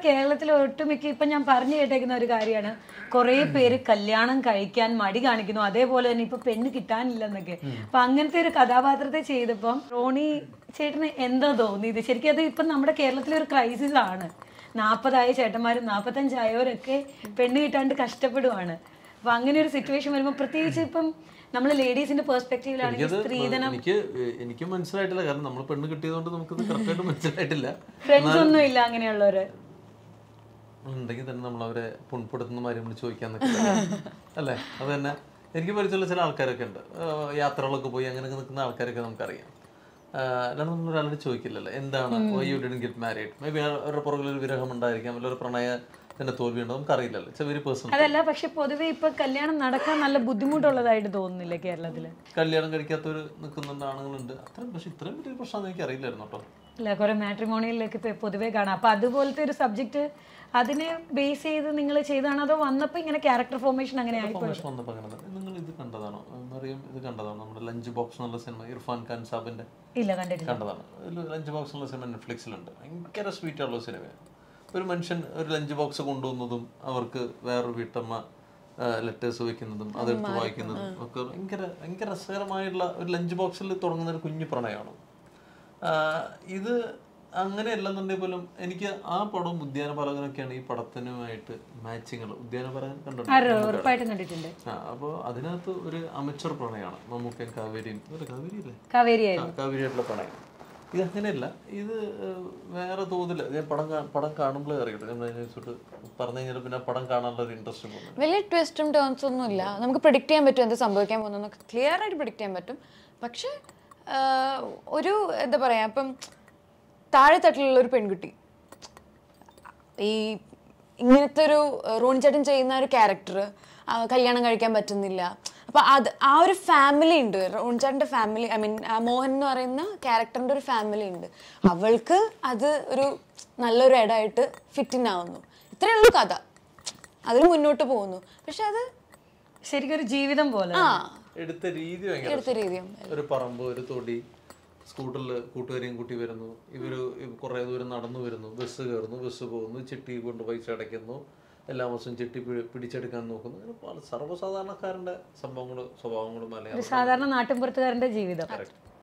കേരളത്തിലെ ഒട്ടുമിക്ക ഇപ്പൊ ഞാൻ പറഞ്ഞു കേട്ടേക്കുന്ന ഒരു കാര്യമാണ് കുറെ പേര് കല്യാണം കഴിക്കാൻ മടി കാണിക്കുന്നു അതേപോലെ തന്നെ ഇപ്പൊ പെണ്ണ് കിട്ടാനില്ലെന്നൊക്കെ അപ്പൊ അങ്ങനത്തെ ഒരു കഥാപാത്രത്തെ ചെയ്തപ്പം റോണി ചേട്ടന് എന്താ തോന്നിയത് ശരിക്കും അത് ഇപ്പം നമ്മുടെ കേരളത്തിലെ ഒരു ക്രൈസിസ് ആണ് നാൽപ്പതായ ചേട്ടന്മാരും നാൽപ്പത്തഞ്ചായവരൊക്കെ പെണ്ണ് കിട്ടാണ്ട് കഷ്ടപ്പെടുവാണ് അപ്പൊ അങ്ങനെ ഒരു സിറ്റുവേഷൻ വരുമ്പോൾ പ്രത്യേകിച്ച് ഇപ്പം നമ്മൾ ലേഡീസിന്റെ പെർസ്പെക്റ്റീവിലാണെങ്കിൽ എനിക്കത് സ്ത്രീധനം എനിക്ക് എനിക്ക് മനസ്സിലായിട്ടില്ല കാരണം നമ്മൾ പെണ്ണ് കിട്ടിയതുകൊണ്ട് നമുക്കത് കറക്റ്റായിട്ട് മനസ്സിലായിട്ടില്ല ഫ്രണ്ട്സ് ഒന്നും ഇല്ല അങ്ങനെയുള്ളവര് ഉണ്ടെങ്കിൽ തന്നെ നമ്മൾ അവരെ പുൺപെടുത്തുന്ന മാതിരി നമ്മൾ ചോദിക്കാൻ നിൽക്കില്ല അല്ലേ അത് തന്നെ എനിക്ക് പരിചയമുള്ള ചില ആൾക്കാരൊക്കെ ഉണ്ട് ആഹ് യാത്രകളൊക്കെ പോയി അങ്ങനെയൊക്കെ നിൽക്കുന്ന ആൾക്കാരൊക്കെ നമുക്കറിയാം ആഹ് അല്ലാണ്ട് നമ്മൾ ഒരാളോട് ചോദിക്കില്ലല്ലോ എന്താണ് you didn't get married may be അവരുടെ പുറകിൽ ഒരു വിരഹം ഉണ്ടായിരിക്കാം അല്ലെങ്കിൽ ഒരു പ്രണയത്തിന്റെ തോൽവി ഉണ്ടോ നമുക്ക് അറിയില്ലല്ലോ ഇറ്റ്സ് വെരി പേഴ്സണൽ അതല്ല പക്ഷെ പൊതുവെ ഇപ്പൊ കല്യാണം നടക്കാൻ നല്ല ബുദ്ധിമുട്ടുള്ളതായിട്ട് തോന്നുന്നില്ല കേരളത്തില് കല്യാണം കഴിക്കാത്തവർ നിൽക്കുന്നുണ്ട് ആണുങ്ങളുണ്ട് അത്രയും പക്ഷെ ഇത്രയും വലിയൊരു പ്രശ്നം എനിക്ക് അറിയില്ലായിരുന്നു കേട്ടോ അല്ല കുറെ മാട്രിമോണിയിലൊക്കെ ഇപ്പൊ പൊതുവെ കാണാം അപ്പൊ അതുപോലത്തെ ഒരു സബ്ജക്ട് അതിനെ ബേസ് ചെയ്ത് നിങ്ങൾ ചെയ്താണോ അതോ വന്നപ്പോ ഇങ്ങനെ ക്യാരക്ടർ ഫോർമേഷൻ അങ്ങനെ ആയിപ്പോയി ഇൻഫർമേഷൻ വന്നപ്പോൾ അങ്ങനെ തന്നെ. നിങ്ങൾ ഇത് കണ്ടതാണോ മറിയം ഇത് കണ്ടതാണോ നമ്മുടെ ലഞ്ച് ബോക്സ് എന്നുള്ള സിനിമ ഇർഫാൻ ഖാൻ സാബിന്റെ ഇല്ല കണ്ടിട്ടില്ല കണ്ടതാണ് ഒരു ലഞ്ച് ബോക്സ് എന്നുള്ള സിനിമ നെറ്റ്ഫ്ലിക്സിലുണ്ട് ഭയങ്കര സ്വീറ്റ് ഉള്ള സിനിമയാണ് ഒരു മനുഷ്യൻ ഒരു ലഞ്ച് ബോക്സ് കൊണ്ടുവന്നതും അവർക്ക് വേറൊരു വീട്ടമ്മ ലെറ്റേഴ്സ് വെക്കുന്നതും അതെടുത്ത് വായിക്കുന്നതും ഒക്കെ ഭയങ്കര ഭയങ്കര രസകരമായുള്ള ഒരു ലഞ്ച് ബോക്സിൽ തുടങ്ങുന്ന ഒരു കുഞ്ഞു പ്രണയമാണ് ആ, ഇത് അങ്ങനെയല്ലെന്നുണ്ടെങ്കിൽ പോലും എനിക്ക് ആ പടവും ഉദ്യാനപാലകനൊക്കെയാണ് ഈ പടത്തിനുമായിട്ട് മാച്ചിങ്ങൾ ഉദ്യാനപാലകൻ കണ്ടിട്ടുണ്ട് ആരോ ഉറപ്പായിട്ടും കണ്ടിട്ടുണ്ട് ആ അപ്പോൾ അതിനകത്ത് ഒരു അമച്ചർ പ്രണയമാണ് മമ്മൂക്കൻ കാവേരിയും അല്ല കാവേരി അല്ലേ കാവേരിയായിരുന്നു കാവേരിയായിട്ടുള്ള പ്രണയം ഇത് അങ്ങനെയല്ല ഇത് ഏഹ്, വേറെ തോതില്ല ഞാൻ പടം കാ- പടം കാണുമ്പോഴേ അറിയട്ടെ നമ്മൾ അതിനെക്കുറിച്ചിട്ട് പറഞ്ഞു കഴിഞ്ഞാൽ പിന്നെ ആ പടം കാണാനുള്ള ഒരു ഇൻട്രസ്റ്റ് പോകുന്നു വലിയ ട്വിസ്റ്റും ടേൺസും ഒന്നും ഇല്ല നമുക്ക് പ്രിഡിക്റ്റ് ചെയ്യാൻ പറ്റും എന്ത് സംഭവിക്കാൻ പോകുന്നതെന്നൊക്കെ ക്ലിയർ ആയിട്ട് പ്രിഡിക്റ്റ് ചെയ്യാൻ പറ്റും പക്ഷെ ആഹ്, ഒരു എന്താ പറയാ ഇപ്പം താഴെ തട്ടിലുള്ള ഒരു പെൺകുട്ടി ഈ ഇങ്ങനത്തെ ഒരു ഏഹ്, റോണി ചേട്ടൻ ചെയ്യുന്ന ഒരു ക്യാരക്ടർ കല്യാണം കഴിക്കാൻ പറ്റുന്നില്ല അപ്പൊ അത് ആ ഒരു ഫാമിലി ഉണ്ട് റോണി ചേട്ടൻ്റെ ഫാമിലി ഐ മീൻ മോഹൻ എന്ന് പറയുന്ന ക്യാരക്ടറിന്റെ ഒരു ഫാമിലി ഉണ്ട് അവൾക്ക് അത് ഒരു നല്ലൊരു ഇടമായിട്ട് ഫിറ്റിൻ ആവുന്നു ഇത്രയേ ഉള്ളൂ കഥ അതിൽ മുന്നോട്ട് പോകുന്നു പക്ഷെ അത് ശരിക്കും ഒരു ജീവിതം പോലെ ആ എടുത്ത രീതി ഭയങ്കര എടുത്ത രീതിയും ഒരു പറമ്പ് ഒരു തൊടി സ്കൂട്ടറിൽ കൂട്ടുകാരെയും കൂട്ടി വരുന്നു ഇവര് കുറേ ദൂരം നടന്നു വരുന്നു ബസ് കയറുന്നു ബസ് പോകുന്നു ചിട്ടി കൊണ്ട് പൈസ അടയ്ക്കുന്നു എല്ലാ മാസവും ചിട്ടി പി- പിടിച്ചെടുക്കാൻ നോക്കുന്നു അങ്ങനെ പല സർവ്വസാധാരണക്കാരൻ്റെ സംഭവങ്ങളും സ്വഭാവങ്ങളും ഒരു മലയാളം സാധാരണ നാട്ടിൻപുറത്തുകാരന്റെ ജീവിതം